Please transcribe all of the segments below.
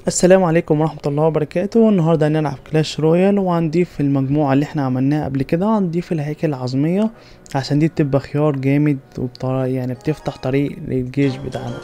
السلام عليكم ورحمة الله وبركاته النهاردة هنلعب كلاش رويال وهنضيف المجموعة اللي احنا عملناها قبل كده هنضيف الهياكل العظمية عشان دي بتبقى خيار جامد وبطريقة يعني بتفتح طريق للجيش بتاعنا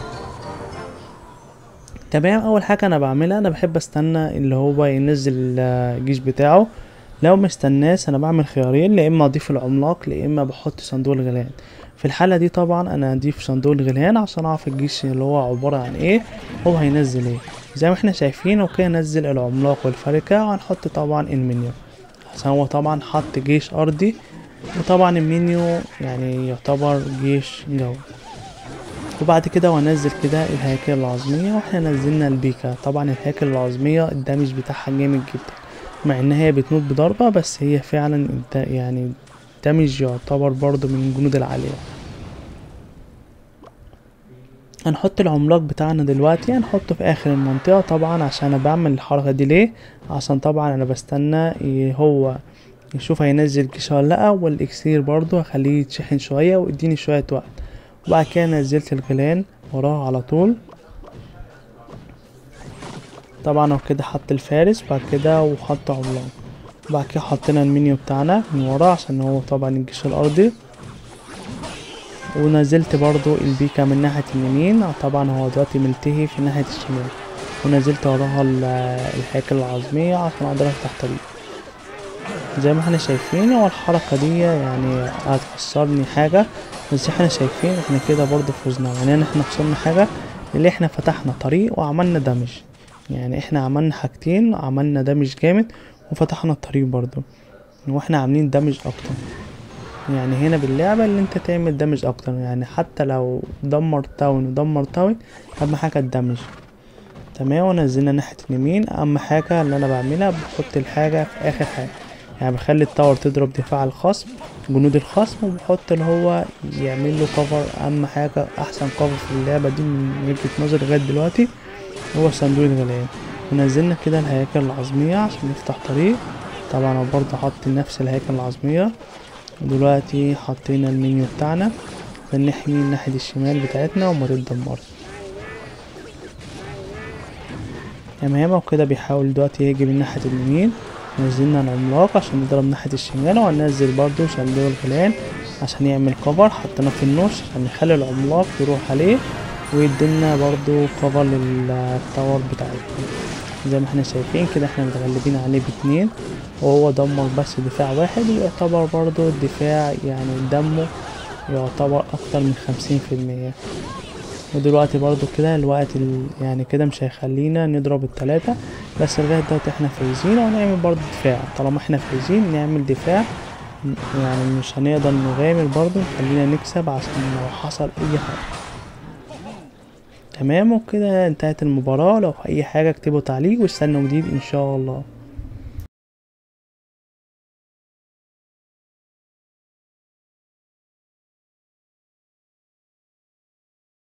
تمام اول حاجة انا بعملها انا بحب استنى اللي هو ينزل الجيش بتاعه لو مستناش انا بعمل خيارين يا اما اضيف العملاق يا اما بحط صندوق الغليان في الحالة دي طبعا انا هضيف صندوق الغليان عشان اعرف الجيش اللي هو عبارة عن ايه هو هينزل ايه زي ما احنا شايفين اوكي نزل العملاق والفركة وهنحط طبعا المنيو عشان هو طبعا حط جيش ارضي وطبعا المنيو يعني يعتبر جيش جو وبعد كده وهنزل كده الهياكل العظمية واحنا نزلنا البيكا طبعا الهياكل العظمية الدمج بتاعها جامد جدا مع ان هي بتموت بضربة بس هي فعلا انت يعني دمج يعتبر برضو من الجنود العالية هنحط العملاق بتاعنا دلوقتي هنحطه في اخر المنطقة طبعا عشان انا بعمل الحركة دي ليه عشان طبعا انا بستنى هو يشوف هينزل جيش ولا لا والاكسير برضو هخليه يتشحن شوية ويديني شوية وقت وبعد كده نزلت الغلان وراه على طول طبعا هو كده حط الفارس بعد كده وحط عملاق بعد كده حطينا المنيو بتاعنا من وراه عشان هو طبعا الجيش الارضي ونزلت برضو البيكا من ناحية اليمين طبعا هو دلوقتي ملتهي في ناحية الشمال ونزلت وراها الهياكل العظمية عشان اقدر افتح طريق زي ما احنا شايفين هو الحركة دي يعني هتخسرني حاجة بس احنا شايفين احنا كده برضو فزنا يعني احنا خسرنا حاجة اللي احنا فتحنا طريق وعملنا دمج يعني احنا عملنا حاجتين عملنا دمج جامد وفتحنا الطريق برضو واحنا عاملين دمج اكتر يعني هنا باللعبة اللي انت تعمل دمج اكتر يعني حتى لو دمر تاون ودمر تاون اهم حاجة الدمج تمام ونزلنا ناحية اليمين اهم حاجة اللي انا بعملها بحط الحاجة في اخر حاجة يعني بخلي التاور تضرب دفاع الخصم جنود الخصم وبحط اللي هو يعمل له كفر اهم حاجة احسن كفر في اللعبة دي من وجهة نظري لغاية دلوقتي هو صندوق الغليان ونزلنا كده الهياكل العظمية عشان نفتح طريق طبعا انا برضه حط نفس الهياكل العظمية دلوقتي حطينا المنيو بتاعنا عشان نحمي الناحية الشمال بتاعتنا وما تتدمرش تمام وكده بيحاول دلوقتي يجي من ناحية اليمين نزلنا العملاق عشان نضرب ناحية الشمال وهننزل برضو صندوق الغليان عشان يعمل كفر حطيناه في النص عشان نخلي العملاق يروح عليه ويدينا برضو كفر للتاور بتاعتنا زي ما احنا شايفين كده احنا متغلبين عليه باتنين وهو دمر بس دفاع واحد ويعتبر برضو الدفاع يعني دمه يعتبر اكتر من خمسين في المية ودلوقتي برضو كده الوقت ال... يعني كده مش هيخلينا نضرب التلاتة بس لغاية دلوقتي احنا فايزين ونعمل برضو دفاع طالما احنا فايزين نعمل دفاع يعني مش هنقدر نغامر برضو خلينا نكسب عشان لو حصل اي حاجة تمام وكده انتهت المباراة لو اي حاجة اكتبوا تعليق واستنوا جديد ان شاء الله